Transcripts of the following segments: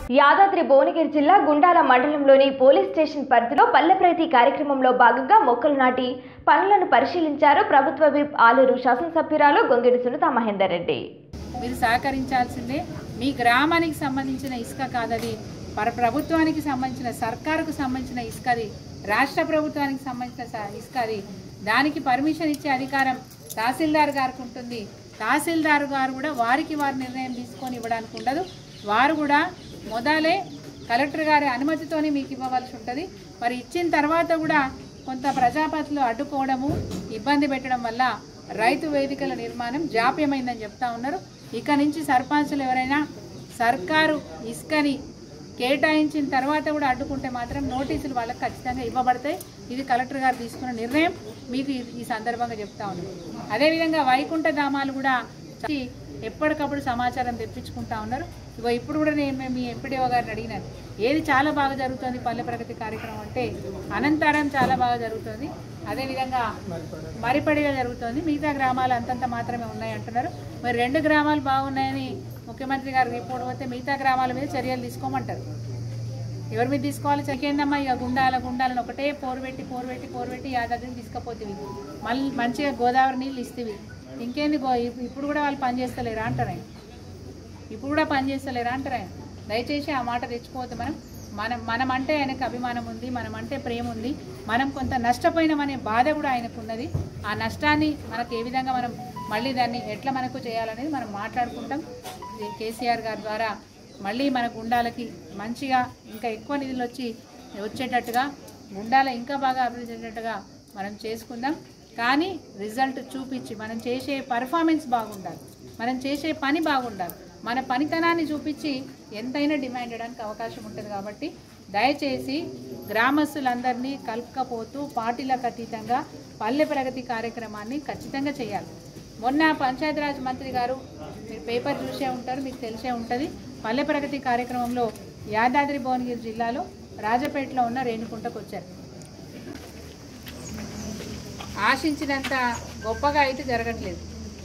యాదాద్రి భువనగిరి జిల్లా గుండాల మండలంలోని police station పరిధిలో పల్లె ప్రగతి కార్యక్రమంలో భాగంగా మొక్కలు నాటి పనులను పరిశీలించారు ప్రభుత్వ విప్ ఆలూరు శాసనసభ్యురాలు గొంగిడి సునీత మహేందర్ రెడ్డి మీరు సహకరించాల్సిందే మీ గ్రామానికి సంబంధించిన ఇసుక కాదది పర ప్రభుత్వానికి సంబంధించిన సర్కారుకు సంబంధించిన ఇసుకది రాష్ట్ర ప్రభుత్వానికి సంబంధించిన స- ఇసుకది దానికి పర్మిషన్ ఇచ్చే అధికారం తహసీల్దార్ గారికి ఉంటుంది తహసీల్దార్ గారు కూడా వారికి వారి నిర్ణయం తీసుకొని ఇవ్వడానికి ఉండదు వారు కూడా మొదలే కలెక్టర్ గారి అనుమతితోనే మీకు ఇవ్వవలసి ఉంటుంది మరి ఇచ్చిన తర్వాత కూడా కొంత ప్రజాపతిలో అడ్డుకోవడము ఇబ్బంది పెట్టడం వల్ల రైతు వేదికల నిర్మాణం జాప్యమైందని చెప్తా ఉన్నారు ఇక నుంచి సర్పంచులు ఎవరైనా సర్కారు ఇసుకని కేటాయించిన తర్వాత కూడా అడ్డుకుంటే మాత్రం నోటీసులు వాళ్ళకి ఖచ్చితంగా ఇవ్వబడతాయి ఇది కలెక్టర్ గారు తీసుకున్న నిర్ణయం మీకు ఈ- ఈ సందర్భంగా చెప్తా ఉన్నాను అదేవిధంగా వైకుంఠ ధామాలు కూడా వచ్చి ఎప్పటికప్పుడు సమాచారం తెప్పించుకుంటా ఉన్నారు ఇగో ఇప్పుడు కూడా నేను మేము మీ ఎంపీడీఓ గారిని అడిగినాను ఏది చాలా బాగా జరుగుతుంది పల్లె ప్రగతి కార్యక్రమం అంటే అనంతరం చాలా బాగా జరుగుతుంది అదేవిధంగా మరిపడిగా జరుగుతుంది మిగతా గ్రామాలు అంతంత మాత్రమే ఉన్నాయి అంటున్నారు మరి రెండు గ్రామాలు బాగున్నాయని ముఖ్యమంత్రి గారు రిపోర్ట్ పోతే మిగతా గ్రామాల మీద చర్యలు తీసుకోమంటారు ఎవరి మీద తీసుకోవాలి చెక్కేందమ్మా ఇక గుండాల గుండాలను ఒకటే పోరు పెట్టి పోరు పెట్టి పోరు పెట్టి యాదాద్రిని తీసుకుపోతేవి మళ్ళీ మంచిగా గోదావరి నీళ్ళు ఇస్తేవి ఇంకేంది గో ఇప్- ఇప్పుడు కూడా వాళ్ళు పని చేస్తలేరా అంటారు ఆయన ఇప్పుడు కూడా పని చేస్తలేరా అంటారు ఆయన దయచేసి ఆ మాట తెచ్చుకోవద్దు మనం మనం మనం అంటే ఆయనకు అభిమానం ఉంది మనం అంటే ప్రేమ ఉంది మనం కొంత నష్టపోయినామనే బాధ కూడా ఆయనకు ఉన్నది ఆ నష్టాన్ని మనకు ఏ విధంగా మనం మళ్ళీ దాన్ని ఎట్లా మనకు చేయాలనేది మనం మాట్లాడుకుంటాం ఇది కేసీఆర్ గారి ద్వారా మళ్ళీ మన గుండాలకి మంచిగా ఇంకా ఎక్కువ నిధులు వచ్చి వచ్చేటట్టుగా గుండాల ఇంకా బాగా అభివృద్ధి చెందేటట్టుగా మనం చేసుకుందాం కానీ రిజల్ట్ చూపించి మనం చేసే పర్ఫార్మెన్స్ బాగుండాలి మనం చేసే పని బాగుండాలి మన పనితనాన్ని చూపించి ఎంతైనా డిమాండ్ చేయడానికి అవకాశం ఉంటుంది కాబట్టి దయచేసి గ్రామస్తులందరినీ కలుపుకపోతూ పార్టీలకు అతీతంగా పల్లె ప్రగతి కార్యక్రమాన్ని ఖచ్చితంగా చేయాలి మొన్న పంచాయతీరాజ్ మంత్రి గారు మీరు పేపర్ చూసే ఉంటారు మీకు తెలిసే ఉంటుంది పల్లె ప్రగతి కార్యక్రమంలో యాదాద్రి భువనగిరి జిల్లాలో రాజపేటలో ఉన్న రేణుకుంటకు వచ్చారు ఆశించినంత గొప్పగా అయితే జరగట్లేదు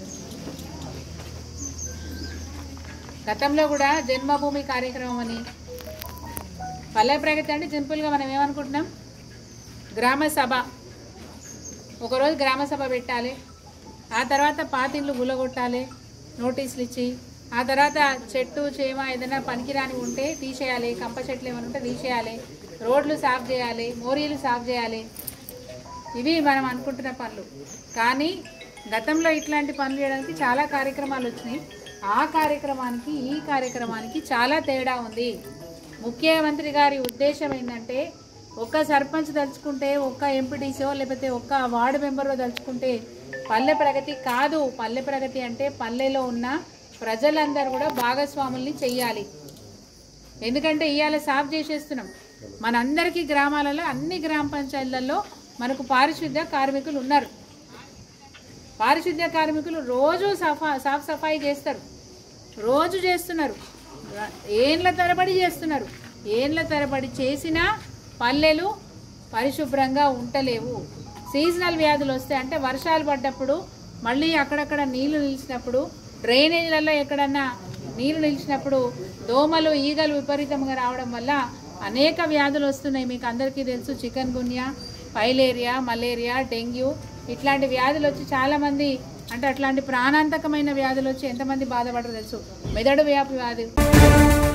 గతంలో కూడా జన్మభూమి కార్యక్రమం అని పల్లె ప్రగతి అంటే సింపుల్గా మనం ఏమనుకుంటున్నాం గ్రామ సభ ఒకరోజు గ్రామ సభ పెట్టాలి ఆ తర్వాత పాతిళ్ళు గులగొట్టాలి నోటీసులు ఇచ్చి ఆ తర్వాత చెట్టు చేమ ఏదైనా పనికిరాని ఉంటే తీసేయాలి కంప చెట్లు ఏమైనా ఉంటే తీసేయాలి రోడ్లు సాఫ్ చేయాలి మోరీలు సాఫ్ చేయాలి ఇవి మనం అనుకుంటున్న పనులు కానీ గతంలో ఇట్లాంటి పనులు చేయడానికి చాలా కార్యక్రమాలు వచ్చినాయి ఆ కార్యక్రమానికి ఈ కార్యక్రమానికి చాలా తేడా ఉంది ముఖ్యమంత్రి గారి ఉద్దేశం ఏంటంటే ఒక్క సర్పంచ్ తలుచుకుంటే ఒక్క ఎంపీటీసో లేకపోతే ఒక్క వార్డు మెంబరో తలుచుకుంటే పల్లె ప్రగతి కాదు పల్లె ప్రగతి అంటే పల్లెలో ఉన్న ప్రజలందరూ కూడా భాగస్వాముల్ని చెయ్యాలి ఎందుకంటే ఇవాళ సాఫ్ చేసేస్తున్నాం మనందరికీ గ్రామాలలో అన్ని గ్రామ పంచాయతీలలో మనకు పారిశుద్ధ్య కార్మికులు ఉన్నారు పారిశుద్ధ్య కార్మికులు రోజు సఫా సాఫ్ సఫాయి చేస్తారు రోజు చేస్తున్నారు ఏండ్ల తరబడి చేస్తున్నారు ఏండ్ల తరబడి చేసినా పల్లెలు పరిశుభ్రంగా ఉండలేవు సీజనల్ వ్యాధులు వస్తాయి అంటే వర్షాలు పడ్డప్పుడు మళ్ళీ అక్కడక్కడ నీళ్లు నిలిచినప్పుడు డ్రైనేజీలలో ఎక్కడన్నా నీళ్లు నిలిచినప్పుడు దోమలు ఈగలు విపరీతంగా రావడం వల్ల అనేక వ్యాధులు వస్తున్నాయి మీకు అందరికీ తెలుసు chikungunya filaria malaria dengue ఇట్లాంటి వ్యాధులు వచ్చి చాలామంది అంటే అట్లాంటి ప్రాణాంతకమైన వ్యాధులు వచ్చి ఎంతమంది బాధపడరు తెలుసు మెదడు వ్యాపి వ్యాధి